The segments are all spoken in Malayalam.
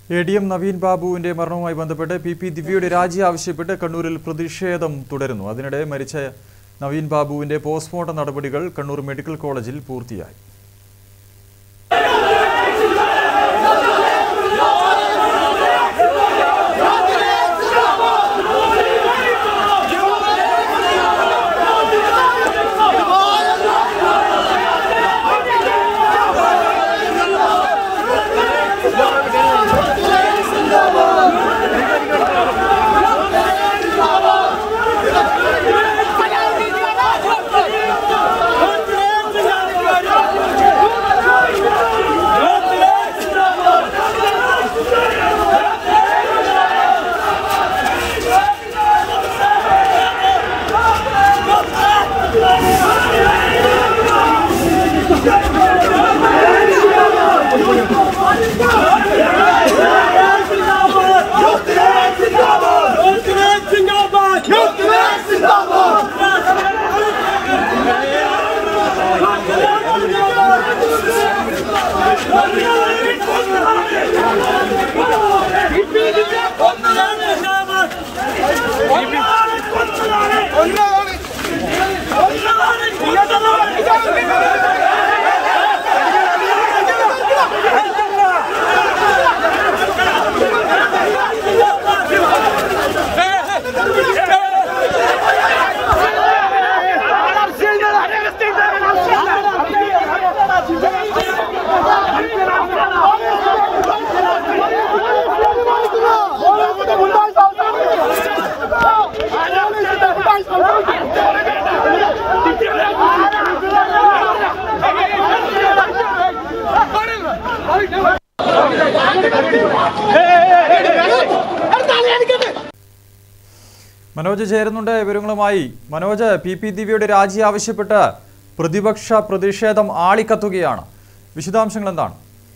എ ഡി എം നവീൻ ബാബുവിന്റെ മരണവുമായി ബന്ധപ്പെട്ട് പി പി ദിവ്യയുടെ രാജി ആവശ്യപ്പെട്ട് കണ്ണൂരിൽ പ്രതിഷേധം തുടരുന്നു അതിനിടെ മരിച്ച നവീൻ ബാബുവിന്റെ പോസ്റ്റ്മോർട്ടം നടപടികൾ കണ്ണൂർ മെഡിക്കൽ കോളേജിൽ പൂർത്തിയായി മനോജ് ചേരുന്നുണ്ട് വിവരങ്ങളുമായി മനോജ് പി പി ദിവ്യയുടെ രാജി ആവശ്യപ്പെട്ട് പ്രതിപക്ഷ പ്രതിഷേധം ആളിക്കത്തുകയാണ് വിശദാംശങ്ങൾ എന്താണ്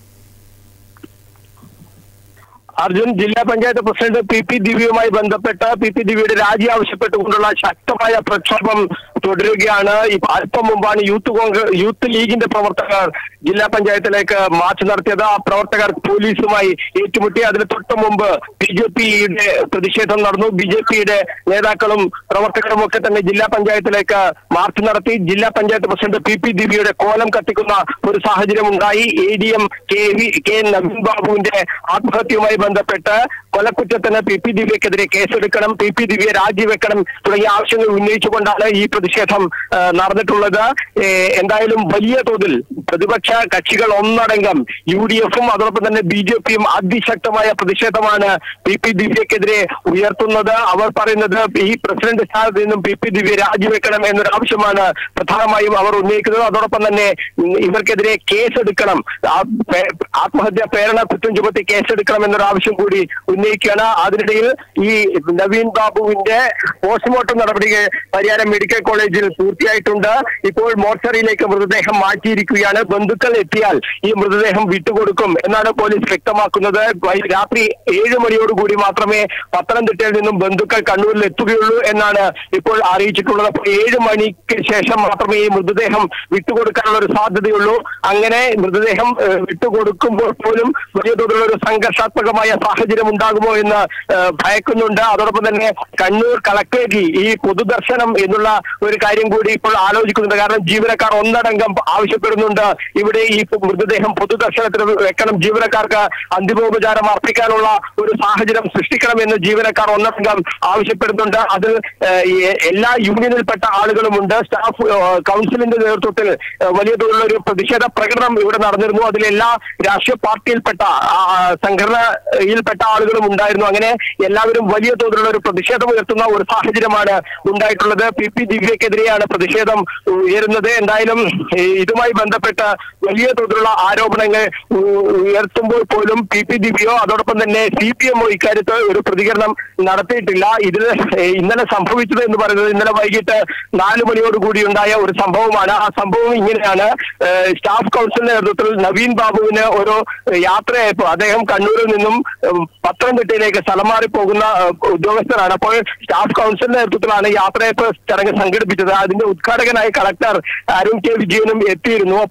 അർജുൻ ജില്ലാ പഞ്ചായത്ത് പ്രസിഡന്റ് പി പി ദിവ്യയുമായി ബന്ധപ്പെട്ട് പി പി ദിവ്യയുടെ രാജി ആവശ്യപ്പെട്ടുകൊണ്ടുള്ള ശക്തമായ പ്രക്ഷോഭം തുടരുകയാണ് ഈ അല്പം മുമ്പാണ് യൂത്ത് കോൺഗ്രസ് യൂത്ത് ലീഗിന്റെ പ്രവർത്തകർ ജില്ലാ പഞ്ചായത്തിലേക്ക് മാർച്ച് നടത്തിയത് ആ പ്രവർത്തകർ പോലീസുമായി ഏറ്റുമുട്ടി അതിന് തൊട്ട് മുമ്പ് ബി ജെ പിയുടെ പ്രതിഷേധം നടന്നു ബി ജെ പിയുടെ നേതാക്കളും പ്രവർത്തകരും ഒക്കെ തന്നെ ജില്ലാ പഞ്ചായത്തിലേക്ക് മാർച്ച് നടത്തി ജില്ലാ പഞ്ചായത്ത് പ്രസിഡന്റ് പി പി ദിവ്യയുടെ കോലം കത്തിക്കുന്ന ഒരു സാഹചര്യം ഉണ്ടായി A D M K V K Naveen ബാബുവിന്റെ ആത്മഹത്യയുമായി ബന്ധപ്പെട്ട് കൊലക്കുറ്റത്തിന് പി പി ദിവ്യക്കെതിരെ കേസെടുക്കണം പി പി ദിവ്യ രാജിവെക്കണം തുടങ്ങിയ ആവശ്യങ്ങൾ ഉന്നയിച്ചുകൊണ്ടാണ് ഈ പ്രതിഷേധം ആ, നടന്നിട്ടുള്ളത് ഏ, എന്തായാലും വലിയ തോതിൽ പ്രതിപക്ഷ കക്ഷികൾ ഒന്നടങ്കം യു ഡി എഫും അതോടൊപ്പം തന്നെ ബി ജെ പിയും അതിശക്തമായ പ്രതിഷേധമാണ് പി പി ദിവ്യക്കെതിരെ ഉയർത്തുന്നത് അവർ പറയുന്നത് ഈ പ്രസിഡന്റ് സ്ഥാനത്ത് നിന്നും പി പി ദിവ്യ രാജിവെക്കണം എന്നൊരു ആവശ്യമാണ് പ്രധാനമായും അവർ ഉന്നയിക്കുന്നത് അതോടൊപ്പം തന്നെ ഉം, ഇവർക്കെതിരെ കേസെടുക്കണം ആ പേ- ആത്മഹത്യാ പ്രേരണ കുറ്റം ചുമത്തി കേസെടുക്കണം എന്നൊരു ആവശ്യം കൂടി ഉന്നയിക്കുകയാണ് അതിനിടയിൽ ഈ നവീൻ ബാബുവിന്റെ പോസ്റ്റ്മോർട്ടം നടപടികൾ പരിയാരം മെഡിക്കൽ കോളേജിൽ പൂർത്തിയായിട്ടുണ്ട് ഇപ്പോൾ മോർച്ചറിയിലേക്ക് മൃതദേഹം മാറ്റിയിരിക്കുകയാണ് ബന്ധുക്കൾ എത്തിയാൽ ഈ മൃതദേഹം വിട്ടുകൊടുക്കും എന്നാണ് പോലീസ് വ്യക്തമാക്കുന്നത് വൈ- രാത്രി ഏഴ് മണിയോടുകൂടി മാത്രമേ പത്തനംതിട്ടയിൽ നിന്നും ബന്ധുക്കൾ കണ്ണൂരിൽ എത്തുകയുള്ളൂ എന്നാണ് ഇപ്പോൾ അറിയിച്ചിട്ടുള്ളത് അപ്പോൾ ഏഴ് മണിക്ക് ശേഷം മാത്രമേ ഈ മൃതദേഹം വിട്ടുകൊടുക്കാനുള്ള ഒരു സാധ്യതയുള്ളൂ അങ്ങനെ മൃതദേഹം ഏഹ്, വിട്ടുകൊടുക്കുമ്പോൾ പോലും വലിയ തോതിലുള്ള ഒരു സംഘർഷാത്മകമായ സാഹചര്യം ഉണ്ടാകുമോ എന്ന് ഏഹ്, ഭയക്കുന്നുണ്ട് അതോടൊപ്പം തന്നെ കണ്ണൂർ കളക്ടറേറ്റിൽ ഈ പൊതുദർശനം എന്നുള്ള ഒരു കാര്യം കൂടി ഇപ്പോൾ ആലോചിക്കുന്നുണ്ട് കാരണം ജീവനക്കാർ ഒന്നടങ്കം ആവശ്യപ്പെടുന്നുണ്ട് ഇവിടെ ഈ മൃതദേഹം പൊതുദർശനത്തിന് വെക്കണം ജീവനക്കാർക്ക് അന്തിമോപചാരം അർപ്പിക്കാനുള്ള ഒരു സാഹചര്യം സൃഷ്ടിക്കണമെന്ന് ജീവനക്കാർ ഒന്നടങ്കം ആവശ്യപ്പെടുന്നുണ്ട് അതിൽ ഏഹ്, ഈ എല്ലാ യൂണിയനിൽപ്പെട്ട ആളുകളുമുണ്ട് സ്റ്റാഫ് ഏഹ്, കൗൺസിലിന്റെ നേതൃത്വത്തിൽ ഏഹ്, വലിയ തോതിലുള്ള ഒരു പ്രതിഷേധ പ്രകടനം ഇവിടെ നടന്നിരുന്നു അതിൽ എല്ലാ രാഷ്ട്രീയ പാർട്ടിയിൽപ്പെട്ട ആ, ആ, സംഘടനയിൽപ്പെട്ട ആളുകളും ഉണ്ടായിരുന്നു അങ്ങനെ എല്ലാവരും വലിയ തോതിലുള്ള ഒരു പ്രതിഷേധം ഉയർത്തുന്ന ഒരു സാഹചര്യമാണ് ഉണ്ടായിട്ടുള്ളത് പി പി ദിവ്യക്കെതിരെയാണ് പ്രതിഷേധം ഉയരുന്നത് എന്തായാലും ഈ ഇതുമായി ബന്ധപ്പെട്ട് വലിയ തോതിലുള്ള ആരോപണങ്ങൾ ഉ- ഉയർത്തുമ്പോൾ പോലും പി പി ദിവ്യയോ അതോടൊപ്പം തന്നെ സി പി എമ്മോ ഇക്കാര്യത്തിൽ ഒരു പ്രതികരണം നടത്തിയിട്ടില്ല ഇതിൽ ഏഹ്, ഇന്നലെ സംഭവിച്ചത് എന്ന് പറയുന്നത് ഇന്നലെ വൈകിട്ട് നാല് മണിയോടുകൂടി ഉണ്ടായ ഒരു സംഭവമാണ് ആ സംഭവം ഇങ്ങനെയാണ് ഏഹ്, സ്റ്റാഫ് കൗൺസിലിന്റെ നേതൃത്വത്തിൽ നവീൻ ബാബുവിന് ഒരു യാത്രയായപ്പോൾ അദ്ദേഹം കണ്ണൂരിൽ നിന്നും ഏഹ്, പത്തനംതിട്ടയിലേക്ക് സ്ഥലം മാറി പോകുന്ന ഏഹ്, ഉദ്യോഗസ്ഥരാണ് അപ്പോൾ സ്റ്റാഫ് കൗൺസിലിന്റെ നേതൃത്വത്തിലാണ് യാത്രയപ്പ് ചടങ്ങ് സംഘടിപ്പിച്ചത് അതിന്റെ ഉദ്ഘാടകനായി കളക്ടർ അരുൺ കെ വിജയനും എത്തിയിരുന്നു അപ്പോൾ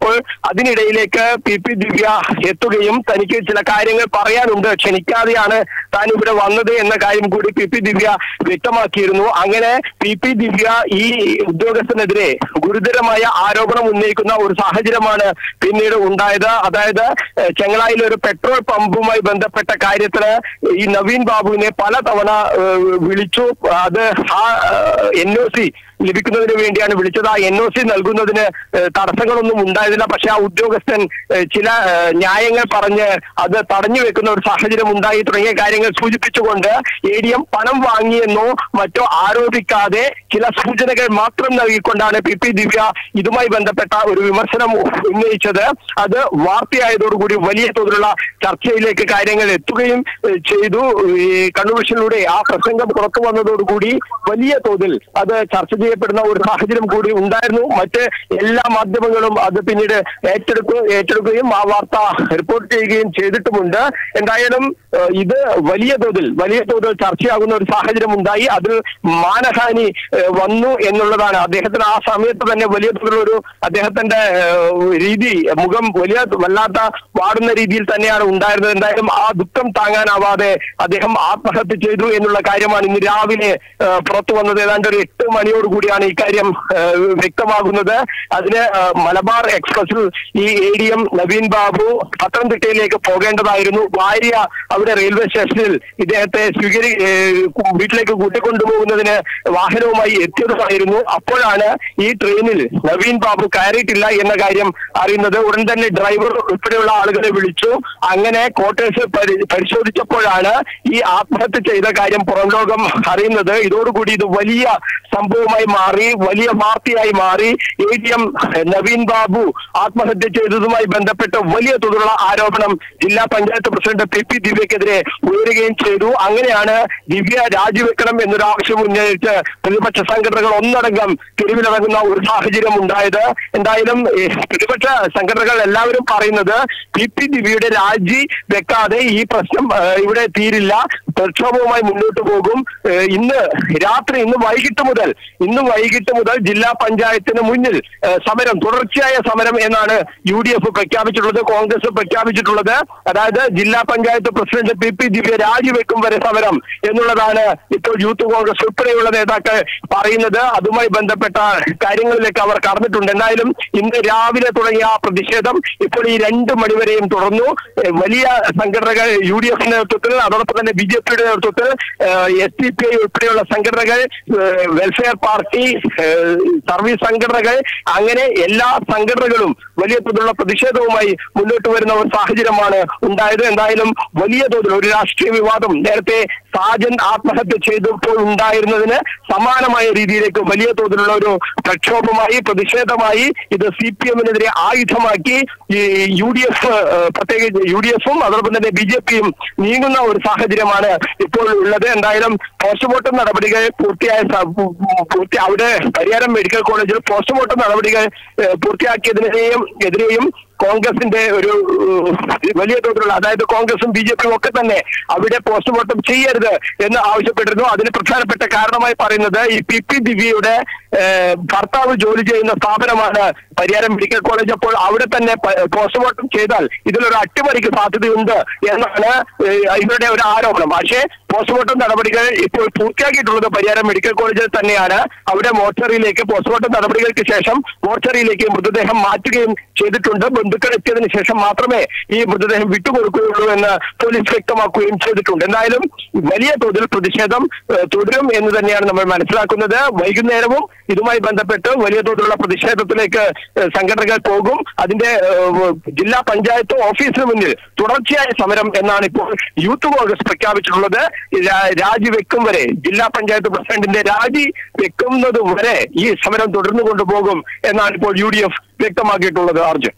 അപ്പോൾ അതിനിടയിലേക്ക് പി പി ദിവ്യ എത്തുകയും തനിക്ക് ചില കാര്യങ്ങൾ പറയാനുണ്ട് ക്ഷണിക്കാതെയാണ് താൻ ഇവിടെ വന്നത് എന്ന കാര്യം കൂടി പി പി ദിവ്യ വ്യക്തമാക്കിയിരുന്നു അങ്ങനെ പി പി ദിവ്യ ഈ ഉദ്യോഗസ്ഥനെതിരെ ഗുരുതരമായ ആരോപണം ഉന്നയിക്കുന്ന ഒരു സാഹചര്യമാണ് പിന്നീട് ഉണ്ടായത് അതായത് ഏഹ്, ചെങ്ങളായിലെ ഒരു പെട്രോൾ പമ്പുമായി ബന്ധപ്പെട്ട കാര്യത്തിന് ഈ നവീൻ ബാബുവിനെ പലതവണ ഏഹ്, വിളിച്ചു അത് ആ എൻ ഒ സി ലഭിക്കുന്നതിന് വേണ്ടിയാണ് വിളിച്ചത് ആ എൻ ഒ സി നൽകുന്നതിന് ഏഹ്, തടസ്സങ്ങളൊന്നും ഉണ്ടായതില്ല പക്ഷെ ആ ഉദ്യോഗസ്ഥൻ ഏഹ്, ചില ഏഹ്, ന്യായങ്ങൾ പറഞ്ഞ് അത് തടഞ്ഞു വെക്കുന്ന ഒരു സാഹചര്യം ഉണ്ടായി തുടങ്ങിയ കാര്യങ്ങൾ സൂചിപ്പിച്ചുകൊണ്ട് എ ഡി എം പണം വാങ്ങിയെന്നോ മറ്റോ ആരോപിക്കാതെ ചില സൂചനകൾ മാത്രം നൽകിക്കൊണ്ടാണ് പി പി ദിവ്യ ഇതുമായി ബന്ധപ്പെട്ട ഒരു വിമർശനം ഉന്നയിച്ചത് അത് വാർത്തയായതോടുകൂടി വലിയ തോതിലുള്ള ചർച്ചയിലേക്ക് കാര്യങ്ങൾ എത്തുകയും ഏഹ്, ചെയ്തു ഈ കൺവെൻഷനിലൂടെ ആ പ്രസംഗം പുറത്തു വന്നതോടുകൂടി വലിയ തോതിൽ അത് ചർച്ച ചെയ്യപ്പെടുന്ന ഒരു സാഹചര്യം കൂടി ഉണ്ടായിരുന്നു മറ്റ് എല്ലാ മാധ്യമങ്ങളും അത് പിന്നീട് ഏറ്റെടുക്കു ഏറ്റെടുക്കുകയും ആ വാർത്ത റിപ്പോർട്ട് ചെയ്യുകയും ചെയ്തിട്ടുമുണ്ട് എന്തായാലും ഏഹ്, ഇത് വലിയ തോതിൽ വലിയ തോതിൽ ചർച്ചയാകുന്ന ഒരു സാഹചര്യം ഉണ്ടായി അതിൽ മാനഹാനി ഏഹ്, വന്നു എന്നുള്ളതാണ് അദ്ദേഹത്തിന് ആ സമയത്ത് തന്നെ വലിയ തോതിലൊരു അദ്ദേഹത്തിന്റെ ഏഹ്, രീതി മുഖം വലിയ വല്ലാത്ത വാടുന്ന രീതിയിൽ തന്നെയാണ് ഉണ്ടായിരുന്നത് എന്തായാലും ആ ദുഃഖം താങ്ങാനാവാതെ അദ്ദേഹം ആത്മഹത്യ ചെയ്തു എന്നുള്ള കാര്യമാണ് ഇന്ന് രാവിലെ ഏഹ്, പുറത്തു വന്നത് ഏതാണ്ട് ഒരു എട്ട് മണിയോടുകൂടിയാണ് ഇക്കാര്യം ഏഹ്, വ്യക്തമാകുന്നത് അതിന് ഏഹ്, മലബാർ എക്സ്പ്രസിൽ ഈ A D M Naveen Babu പത്തനംതിട്ടയിലേക്ക് പോകേണ്ടതായിരുന്നു ഭാര്യ അവിടെ റെയിൽവേ സ്റ്റേഷനിൽ ഇദ്ദേഹത്തെ സ്വീകരി ഏഹ്, കു- വീട്ടിലേക്ക് കൂട്ടിക്കൊണ്ടുപോകുന്നതിന് വാഹനവുമായി എത്തിയതായിരുന്നു അപ്പോഴാണ് ഈ ട്രെയിനിൽ നവീൻ ബാബു കയറിയിട്ടില്ല എന്ന കാര്യം അറിയുന്നത് ഉടൻ തന്നെ ഡ്രൈവർ ഉൾപ്പെടെയുള്ള ആളുകളെ വിളിച്ചു അങ്ങനെ ക്വാർട്ടേഴ്സ് പരി പരിശോധിച്ചപ്പോഴാണ് ഈ ആത്മഹത്യ ചെയ്ത കാര്യം പുറം ലോകം അറിയുന്നത് ഇതോടുകൂടി ഇത് വലിയ സംഭവമായി മാറി വലിയ വാർത്തയായി മാറി A D M Naveen Babu ആത്മഹത്യ ചെയ്തതുമായി ബന്ധപ്പെട്ട് വലിയ തോതിലുള്ള ആരോപണം ജില്ലാ പഞ്ചായത്ത് പ്രസിഡന്റ് പി പി ദിവ്യക്കെതിരെ ഉയരുകയും ചെയ്തു അങ്ങനെയാണ് ദിവ്യ രാജിവെക്കണം എന്നൊരു ആവശ്യം ഉന്നയിച്ച് പ്രതിപക്ഷ സംഘടനകൾ ഒന്നടങ്കം തെരുവിലിറങ്ങുന്ന ഒരു സാഹചര്യം ഉണ്ടായത് എന്തായാലും ഏ, പ്രതിപക്ഷ സംഘടനകൾ എല്ലാവരും പറയുന്നത് പി പി ദിവ്യയുടെ രാജി വെക്കാതെ ഈ പ്രശ്നം ഏ, ഇവിടെ തീരില്ല പ്രക്ഷോഭവുമായി മുന്നോട്ട് പോകും ഏ, ഇന്ന് രാത്രി ഇന്ന് വൈകിട്ട് മുതൽ ഇന്ന് വൈകിട്ട് മുതൽ ജില്ലാ പഞ്ചായത്തിന് മുന്നിൽ ഏ, സമരം തുടർച്ചയായ സമരം എന്നാണ് യു ഡി എഫ് പ്രഖ്യാപിച്ചിട്ടുള്ളത് കോൺഗ്രസ് പ്രഖ്യാപിച്ചിട്ടുള്ളത് അതായത് ജില്ലാ panchayat president P P Divya രാജിവെക്കും വരെ സമരം എന്നുള്ളതാണ് ഇപ്പോൾ യൂത്ത് കോൺഗ്രസ് ഉൾപ്പെടെയുള്ള നേതാക്കൾ പറയുന്നത് അതുമായി ബന്ധപ്പെട്ട കാര്യങ്ങളിലേക്ക് അവർ കടന്നിട്ടുണ്ട് എന്തായാലും ഇന്ന് രാവിലെ തുടങ്ങിയ ആ പ്രതിഷേധം ഇപ്പോൾ ഈ രണ്ട് മണിവരെയും തുടർന്നു ഏഹ് വലിയ സംഘടനകൾ യു ഡി എഫിന്റെ നേതൃത്വത്തിൽ അതോടൊപ്പം തന്നെ ബി ജെ പിയുടെ നേതൃത്വത്തിൽ എസ് ഡി പി ഐ ഉൾപ്പെടെയുള്ള സംഘടനകൾ ഏഹ് വെൽഫെയർ പാർട്ടി ഏഹ് സർവീസ് സംഘടനകൾ അങ്ങനെ എല്ലാ സംഘടനകളും വലിയ തോതിലുള്ള പ്രതിഷേധവുമായി മുന്നോട്ട് വരുന്ന ഒരു സാഹചര്യമാണ് ഉണ്ടായത് എന്തായാലും വലിയ തോതിൽ ഒരു രാഷ്ട്രീയ വിവാദം നേരത്തെ സാജൻ ആത്മഹത്യ ചെയ്തപ്പോൾ ഉണ്ടായിരുന്നതിന് സമാനമായ രീതിയിലേക്ക് വലിയ തോതിലുള്ള ഒരു പ്രക്ഷോഭമായി പ്രതിഷേധമായി ഇത് സി പി എമ്മിനെതിരെ ആയുധമാക്കി ഈ യു ഡി എഫ് പ്രത്യേകിച്ച് യു ഡി എഫും അതോടൊപ്പം തന്നെ ബി ജെ പിയും നീങ്ങുന്ന ഒരു സാഹചര്യമാണ് ഇപ്പോൾ ഉള്ളത് എന്തായാലും പോസ്റ്റ്മോർട്ടം നടപടികൾ പൂർത്തിയായ സ- പൂ- പൂർത്തി അവിടെ പരിയാരം മെഡിക്കൽ കോളേജിൽ പോസ്റ്റ്മോർട്ടം നടപടികൾ ഏഹ്, പൂർത്തിയാക്കിയതിനെയും എതിരെയും കോൺഗ്രസിന്റെ ഒരു ഏഹ്, വലിയ തോതിലുള്ള അതായത് കോൺഗ്രസും ബി ജെ പിയും ഒക്കെ തന്നെ അവിടെ പോസ്റ്റ്മോർട്ടം ചെയ്യരുത് എന്ന് ആവശ്യപ്പെട്ടിരുന്നു അതിന് പ്രധാനപ്പെട്ട കാരണമായി പറയുന്നത് ഈ പി പി ദിവ്യയുടെ ഏഹ്, ഭർത്താവ് ജോലി ചെയ്യുന്ന സ്ഥാപനമാണ് പരിയാരം മെഡിക്കൽ കോളേജ് അപ്പോൾ അവിടെ തന്നെ പ- പോസ്റ്റ്മോർട്ടം ചെയ്താൽ ഇതിലൊരു അട്ടിമറിക്ക് സാധ്യതയുണ്ട് എന്നാണ് ഏഹ്, ഇവരുടെ ഒരു ആരോപണം പക്ഷേ പോസ്റ്റ്മോർട്ടം നടപടികൾ ഇപ്പോൾ പൂർത്തിയാക്കിയിട്ടുള്ളത് പരിയാരം മെഡിക്കൽ കോളേജിൽ തന്നെയാണ് അവിടെ മോർച്ചറിയിലേക്ക് പോസ്റ്റ്മോർട്ടം നടപടികൾക്ക് ശേഷം മോർച്ചറിയിലേക്ക് മൃതദേഹം മാറ്റുകയും ചെയ്തിട്ടുണ്ട് ബന്ധുക്കൾ എത്തിയതിനു ശേഷം മാത്രമേ ഈ മൃതദേഹം വിട്ടുകൊടുക്കുകയുള്ളൂ എന്ന് പോലീസ് വ്യക്തമാക്കുകയും ചെയ്തിട്ടുണ്ട് എന്തായാലും വലിയ തോതിൽ പ്രതിഷേധം ഏഹ്, തുടരും എന്ന് തന്നെയാണ് നമ്മൾ മനസ്സിലാക്കുന്നത് വൈകുന്നേരവും ഇതുമായി ബന്ധപ്പെട്ട് വലിയ തോതിലുള്ള പ്രതിഷേധത്തിലേക്ക് ഏഹ്, സംഘടനകൾ പോകും അതിന്റെ ഏഹ്, ജില്ലാ പഞ്ചായത്ത് ഓഫീസിന് മുന്നിൽ തുടർച്ചയായ സമരം എന്നാണ് ഇപ്പോൾ യൂത്ത് കോൺഗ്രസ് പ്രഖ്യാപിച്ചിട്ടുള്ളത് രാ- രാജിവെക്കും വരെ ജില്ലാ പഞ്ചായത്ത് പ്രസിഡന്റിന്റെ രാജി വെക്കുന്നത് വരെ ഈ സമരം തുടർന്നു കൊണ്ടുപോകും എന്നാണ് ഇപ്പോൾ യു ഡി എഫ് വ്യക്തമാക്കിയിട്ടുള്ളത് അർജുൻ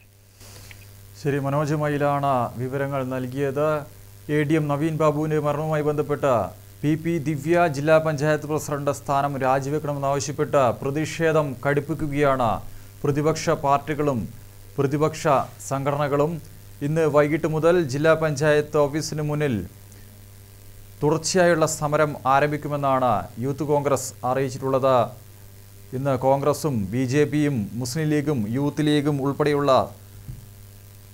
ശരി മനോജ് മയിലാണ് വിവരങ്ങൾ നൽകിയത് എ ഡി എം നവീൻ ബാബുവിന്റെ മരണവുമായി ബന്ധപ്പെട്ട് പി പി ദിവ്യ ജില്ലാ പഞ്ചായത്ത് പ്രസിഡന്റ് സ്ഥാനം രാജിവെക്കണമെന്നാവശ്യപ്പെട്ട് പ്രതിഷേധം കടുപ്പിക്കുകയാണ് പ്രതിപക്ഷ പാർട്ടികളും പ്രതിപക്ഷ സംഘടനകളും ഇന്ന് വൈകിട്ട് മുതൽ ജില്ലാ പഞ്ചായത്ത് ഓഫീസിന് മുന്നിൽ തുടർച്ചയായുള്ള സമരം ആരംഭിക്കുമെന്നാണ് യൂത്ത് കോൺഗ്രസ് അറിയിച്ചിട്ടുള്ളത് ഇന്ന് കോൺഗ്രസും ബി ജെ പിയും മുസ്ലിം ലീഗും യൂത്ത് ലീഗും ഉൾപ്പെടെയുള്ള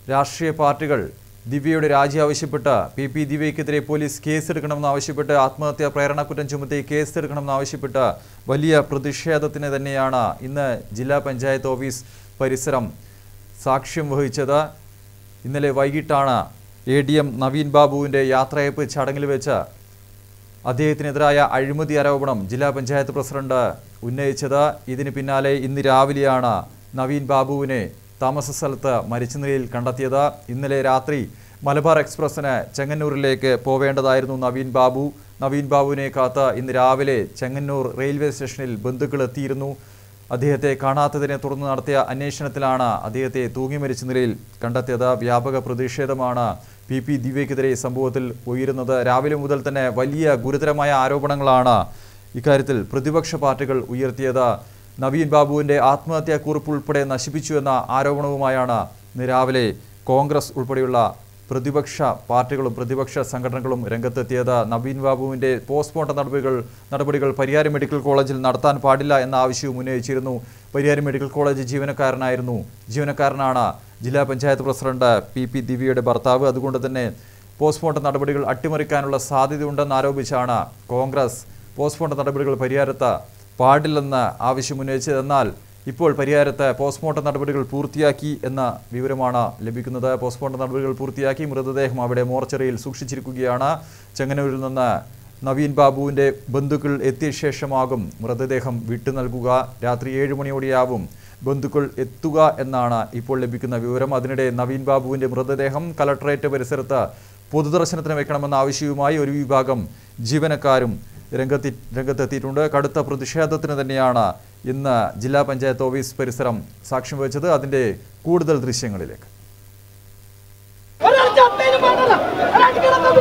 രാഷ്ട്രീയ പാർട്ടികൾ ദിവ്യയുടെ രാജി ആവശ്യപ്പെട്ട് പി പി ദിവ്യയ്ക്കെതിരെ പോലീസ് കേസെടുക്കണമെന്ന് ആവശ്യപ്പെട്ട് ആത്മഹത്യാ പ്രേരണക്കുറ്റം ചുമത്തി കേസെടുക്കണമെന്ന് ആവശ്യപ്പെട്ട് വലിയ പ്രതിഷേധത്തിന് തന്നെയാണ് ഇന്ന് ജില്ലാ പഞ്ചായത്ത് ഓഫീസ് പരിസരം സാക്ഷ്യം വഹിച്ചത് ഇന്നലെ വൈകിട്ടാണ് എ ഡി എം നവീൻ ബാബുവിൻ്റെ യാത്രയപ്പ് ചടങ്ങിൽ വെച്ച് അദ്ദേഹത്തിനെതിരായ അഴിമതി ആരോപണം ജില്ലാ പഞ്ചായത്ത് പ്രസിഡന്റ് ഉന്നയിച്ചത് ഇതിന് പിന്നാലെ ഇന്ന് രാവിലെയാണ് നവീൻ ബാബുവിനെ താമസ സ്ഥലത്ത് മരിച്ച നിലയിൽ കണ്ടെത്തിയത് ഇന്നലെ രാത്രി മലബാർ എക്സ്പ്രസ്സിന് ചെങ്ങന്നൂരിലേക്ക് പോവേണ്ടതായിരുന്നു നവീൻ ബാബു നവീൻ ബാബുവിനെ കാത്ത് ഇന്ന് രാവിലെ ചെങ്ങന്നൂർ റെയിൽവേ സ്റ്റേഷനിൽ ബന്ധുക്കൾ എത്തിയിരുന്നു അദ്ദേഹത്തെ കാണാത്തതിനെ തുടർന്ന് നടത്തിയ അന്വേഷണത്തിലാണ് അദ്ദേഹത്തെ തൂങ്ങി മരിച്ച നിലയിൽ കണ്ടെത്തിയത് വ്യാപക പ്രതിഷേധമാണ് പി പി ദിവ്യക്കെതിരെ സംഭവത്തിൽ ഉയരുന്നത് രാവിലെ മുതൽ തന്നെ വലിയ ഗുരുതരമായ ആരോപണങ്ങളാണ് ഇക്കാര്യത്തിൽ പ്രതിപക്ഷ പാർട്ടികൾ ഉയർത്തിയത് നവീൻ ബാബുവിൻ്റെ ആത്മഹത്യാക്കുറിപ്പ് ഉൾപ്പെടെ നശിപ്പിച്ചു എന്ന ആരോപണവുമായാണ് ഇന്ന് രാവിലെ കോൺഗ്രസ് ഉൾപ്പെടെയുള്ള പ്രതിപക്ഷ പാർട്ടികളും പ്രതിപക്ഷ സംഘടനകളും രംഗത്തെത്തിയത് നവീൻ ബാബുവിൻ്റെ പോസ്റ്റ്മോർട്ടം നടപടികൾ നടപടികൾ പരിയാരം മെഡിക്കൽ കോളേജിൽ നടത്താൻ പാടില്ല എന്ന ആവശ്യവും ഉന്നയിച്ചിരുന്നു പരിയാരം മെഡിക്കൽ കോളേജ് ജീവനക്കാരനായിരുന്നു ജീവനക്കാരനാണ് ജില്ലാ പഞ്ചായത്ത് പ്രസിഡന്റ് പി പി ദിവ്യയുടെ ഭർത്താവ് അതുകൊണ്ട് തന്നെ പോസ്റ്റ്മോർട്ടം നടപടികൾ അട്ടിമറിക്കാനുള്ള സാധ്യതയുണ്ടെന്ന് ആരോപിച്ചാണ് കോൺഗ്രസ് പോസ്റ്റ്മോർട്ടം നടപടികൾ പരിയാരത്ത് പാടില്ലെന്ന് ആവശ്യമുന്നയിച്ചത് എന്നാൽ ഇപ്പോൾ പരിഹാരത്ത് പോസ്റ്റ്മോർട്ടം നടപടികൾ പൂർത്തിയാക്കി എന്ന വിവരമാണ് ലഭിക്കുന്നത് പോസ്റ്റ്മോർട്ടം നടപടികൾ പൂർത്തിയാക്കി മൃതദേഹം അവിടെ മോർച്ചറിയിൽ സൂക്ഷിച്ചിരിക്കുകയാണ് ചെങ്ങന്നൂരിൽ നിന്ന് നവീൻ ബാബുവിൻ്റെ ബന്ധുക്കൾ എത്തിയ ശേഷമാകും മൃതദേഹം വിട്ടു നൽകുക രാത്രി ഏഴ് മണിയോടെയാവും ബന്ധുക്കൾ എത്തുക എന്നാണ് ഇപ്പോൾ ലഭിക്കുന്ന വിവരം അതിനിടെ നവീൻ ബാബുവിൻ്റെ മൃതദേഹം കലക്ടറേറ്റ് പരിസരത്ത് പൊതുദർശനത്തിന് വെക്കണമെന്ന ആവശ്യവുമായി ഒരു വിഭാഗം ജീവനക്കാരും രംഗത്തി രംഗത്തെത്തിയിട്ടുണ്ട് കടുത്ത പ്രതിഷേധത്തിന് തന്നെയാണ് ഇന്ന് ജില്ലാ പഞ്ചായത്ത് ഓഫീസ് പരിസരം സാക്ഷ്യം വഹിച്ചത് അതിൻ്റെ കൂടുതൽ ദൃശ്യങ്ങളിലേക്ക് ഒരാൾക്ക് അമ്മേനും വേണ്ടല്ല ഒരാൾക്ക് കിടന്നില്ല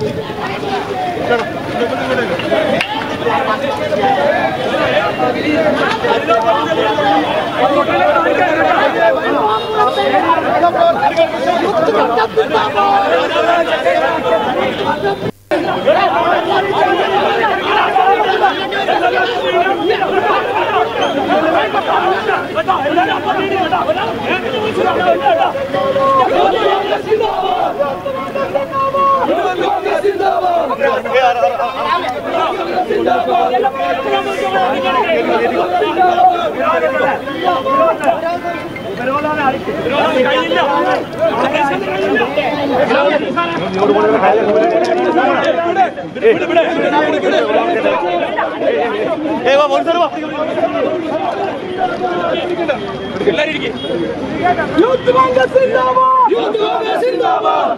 യൂത്ത് കോൺഗ്രസ് സിന്ദാബാദ് യൂത്ത് കോൺഗ്രസ് സിന്ദാബാദ്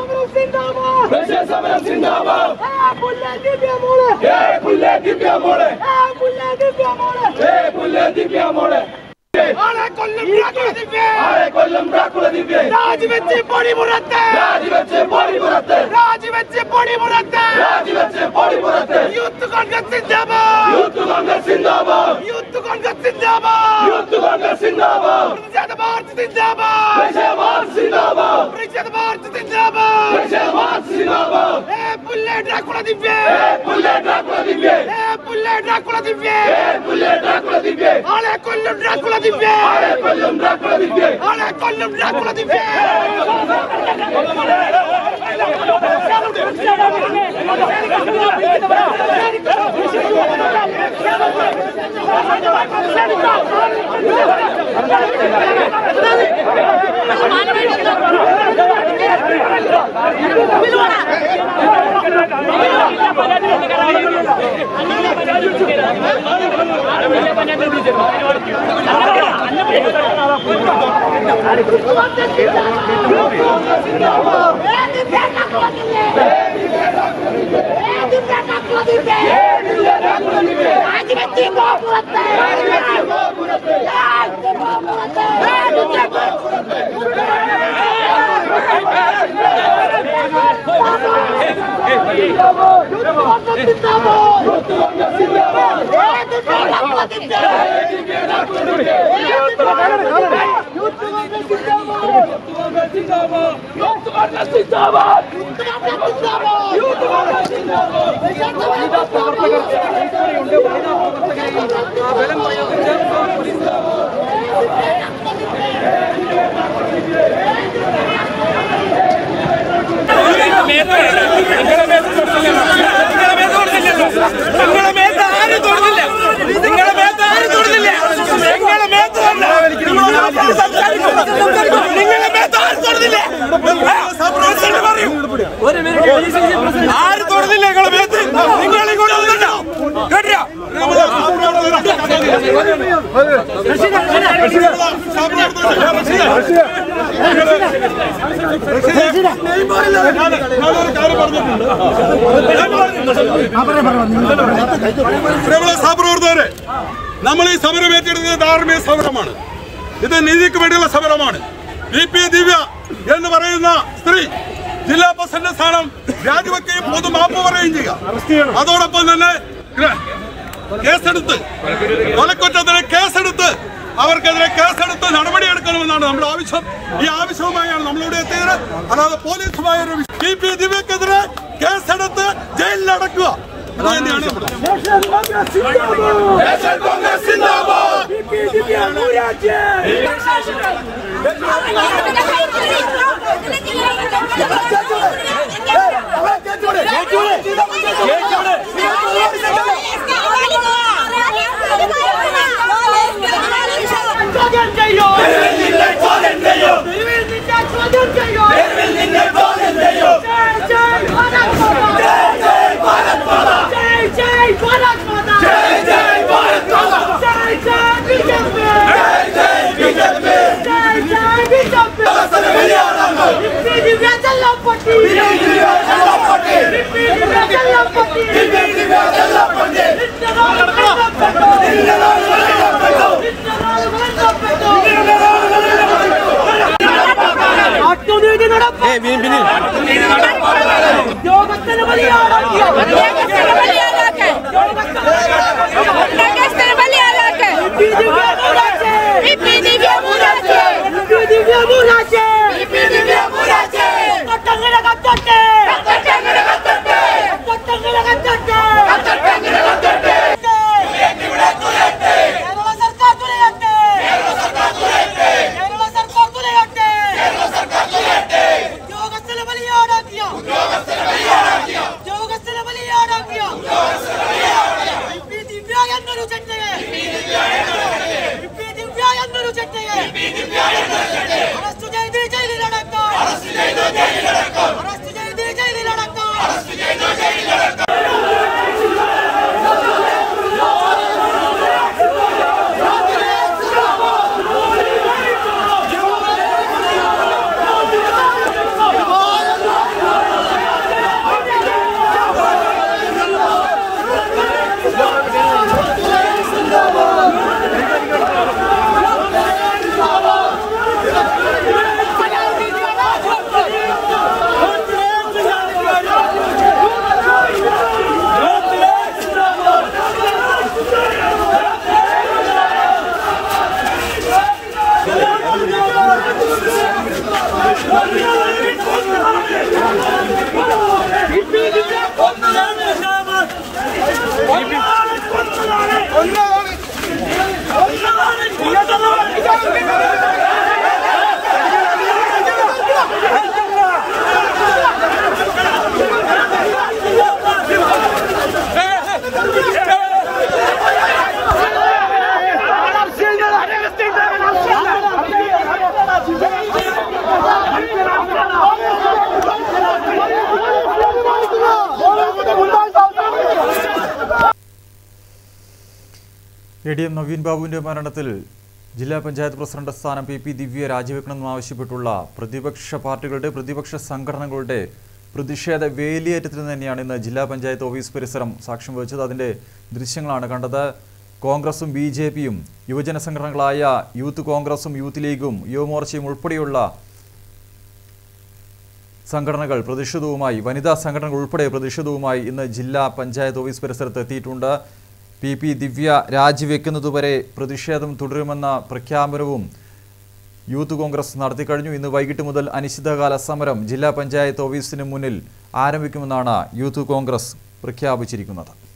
പ്രജാ സമരം സിന്ദാബാദ് ഏ പുല്ലേ ദിവ്യ മോളെ ഏ പുല്ലേ ദിവ്യ മോളെ ഏ പുല്ലേ ദിവ്യ മോളെ ഏ പുല്ലേ ദിവ്യ മോളെ ആളെ കൊല്ലും ഡ്രാക്കുള ദിവ്യ ആളെ കൊല്ലും ഡ്രാക്കുള ദിവ്യ രാജിവെച്ച് പൊടിമുറത്ത് രാജിവെച്ച് പൊടിമുറത്ത് രാജിവെച്ച് പൊടിമുറത്ത് രാജിവെച്ച് പൊടിമുറത്ത് യൂത്ത് കോൺഗ്രസ് സിന്ദാബാദ് യൂത്ത് കോൺഗ്രസ് സിന്ദാബാദ് യൂത്ത് കോൺഗ്രസ് സിന്ദാബാദ് യൂത്ത് കോൺഗ്രസ് സിന്ദാബാദ് പ്രതിഷേധ മാർച്ച് സിന്ദാബാദ് പ്രതിഷേധ മാർച്ച് സിന്ദാബാദ് പ്രതിഷേധ മാർച്ച് സിന്ദാബാദ് പ്രതിഷേധ മാർച്ച് സിന്ദാബാദ് ഏ പുല്ലേ ഡ്രാക്കുള ദിവ്യ ഏ പുല്ലേ ഡ്രാക്കുള ദിവ്യ ഏ പുല്ലേ ഡ്രാക്കുള ദിവ്യ ഏ പുല്ലേ ഡ്രാക്കുള ദിവ്യ ആളെ കൊല്ലും ഡ്രാക്കുള ദിവ്യ ആളെ കൊല്ലും ഡ്രാക്കുള ദിവ്യ ആളെ കൊല്ലും ഡ്രാക്കുള ദിവ്യ യൂത്ത് ആര് തൊടുന്നില്ല നിങ്ങളെ മേത്ത് നിങ്ങൾ ഇങ്ങോട്ട് വന്നിട്ടോ കേട്ടില്ല പ്രിയമുള്ള സഹപ്രവർത്തകരെ നമ്മൾ ഈ സമരം ഏറ്റെടുക്കുന്നത് ധാർമ്മിക സമരമാണ് ഇത് നീതിക്ക് വേണ്ടിയുള്ള സമരമാണ് ബി പി ദിവ്യ എന്ന് പറയുന്ന സ്ത്രീ ജില്ലാ പ്രസിഡന്റ് സ്ഥാനം രാജിവെക്കുകയും പൊതു മാപ്പ് പറയുകയും ചെയ്യുക അതോടൊപ്പം തന്നെ ഗ്ര- കേസെടുത്ത് കൊലക്കുറ്റത്തിന് കേസെടുത്ത് അവർക്കെതിരെ കേസെടുത്ത് നടപടിയെടുക്കണമെന്നാണ് നമ്മുടെ ആവശ്യം ഈ ആവശ്യവുമായാണ് നമ്മളിവിടെ എത്തിയത് അല്ലാതെ പോലീസുമായ ഒരു ബി പി ദിവ്യക്കെതിരെ കേസെടുത്ത് ജയിലിലടക്കുക ഇത് തന്നെയാണ് നമ്മുടെ ചോദ്യം ചെയ്യോ ചോദ്യം ചെയ്യോ ചോദ്യം ചെയ്യോ ജയ് ജയ് ഭാരത് മാതാ ജയ് ഭാരത് മാതാ ജയ് ജയ് ഭാരത് മാതാ ജയ് ജയ് ഭാരത് മാതാ ജയ് ജയ് ബിജെപി ജയ് ജയ് ബിജെപി ജയ് ജയ് ബിജെപി ഇപ്പി ദിവ്യ ചെല്ലപ്പട്ടി ദിവ്യ ചെല്ലപ്പട്ടി ഇപ്പി ദിവ്യ ചെല്ലപ്പട്ടി ദിവ്യ ചെല്ലപ്പട്ടി ഇന്നലെ ബന്ധപ്പെട്ടു ഇന്നലെ ബന്ധപ്പെട്ടു ഇന്നലെ ബന്ധപ്പെട്ടു ആട്ടുനീതി നടപ്പാക്കി ഉദ്യോഗസ്ഥന് വലിയാളാക്കിയ ഇപ്പി ദിവ്യ മൂരാച്ചേ ഇപ്പി ദിവ്യ മൂരാച്ചേ കത്തട്ടങ്ങനെ കത്തട്ടെ കത്തട്ടങ്ങനെ കത്തട്ടെ കത്തട്ടങ്ങനെ കത്തട്ടെ കത്തട്ടങ്ങനെ കത്തട്ടെ കേരള സർക്കാർ തുലയട്ടെ കേരള സർക്കാർ തുലയട്ടെ കേരള സർക്കാർ തുലയട്ടെ കേരള സർക്കാർ തുലയട്ടെ ഉദ്യോഗസ്ഥനെ ബലിയാടാക്കിയ ഉദ്യോഗസ്ഥനെ ബലിയാടാക്കിയ ഉദ്യോഗസ്ഥനെ ബലിയാടാക്കിയ ഉദ്യോഗസ്ഥനെ ബലിയാടാക്കിയ ഇപ്പി ദിവ്യ എന്നൊരു ചെറ്റയെ ഇപ്പി ദിവ്യ എന്നൊരു ചെറ്റയെ ഇപ്പി ദിവ്യ എന്നൊരു ചെറ്റയെ അറസ്റ്റ് ചെയ്ത് ജയിലിലടക്കാം അറസ്റ്റ് ചെയ്ത് ജയിലിലടക്കാം അറസ്റ്റ് ചെയ്ത് ജയിലിലടക്കാം അറസ്റ്റ് ചെയ്ത് ജയിലിലടക്കാം എ ഡി എം നവീൻ ബാബുവിന്റെ മരണത്തിൽ ജില്ലാ പഞ്ചായത്ത് പ്രസിഡന്റ് സ്ഥാനം പി പി ദിവ്യ രാജിവെക്കണമെന്നാവശ്യപ്പെട്ടുള്ള പ്രതിപക്ഷ പാർട്ടികളുടെ പ്രതിപക്ഷ സംഘടനകളുടെ പ്രതിഷേധ വേലിയേറ്റത്തിന് തന്നെയാണ് ഇന്ന് ജില്ലാ പഞ്ചായത്ത് ഓഫീസ് പരിസരം സാക്ഷ്യം വഹിച്ചത് അതിന്റെ ദൃശ്യങ്ങളാണ് കണ്ടത് കോൺഗ്രസും ബി ജെ പിയും യുവജന സംഘടനകളായ യൂത്ത് കോൺഗ്രസും യൂത്ത് ലീഗും യുവമോർച്ചയും ഉൾപ്പെടെയുള്ള സംഘടനകൾ പ്രതിഷേധവുമായി വനിതാ സംഘടനകൾ ഉൾപ്പെടെ പ്രതിഷേധവുമായി ഇന്ന് ജില്ലാ പഞ്ചായത്ത് ഓഫീസ് പരിസരത്ത് എത്തിയിട്ടുണ്ട് പി പി ദിവ്യ രാജിവെക്കുന്നതുവരെ പ്രതിഷേധം തുടരുമെന്ന പ്രഖ്യാപനവും യൂത്ത് കോൺഗ്രസ് നടത്തിക്കഴിഞ്ഞു ഇന്ന് വൈകിട്ട് മുതൽ അനിശ്ചിതകാല സമരം ജില്ലാ പഞ്ചായത്ത് ഓഫീസിന് മുന്നിൽ ആരംഭിക്കുമെന്നാണ് യൂത്ത് കോൺഗ്രസ് പ്രഖ്യാപിച്ചിരിക്കുന്നത്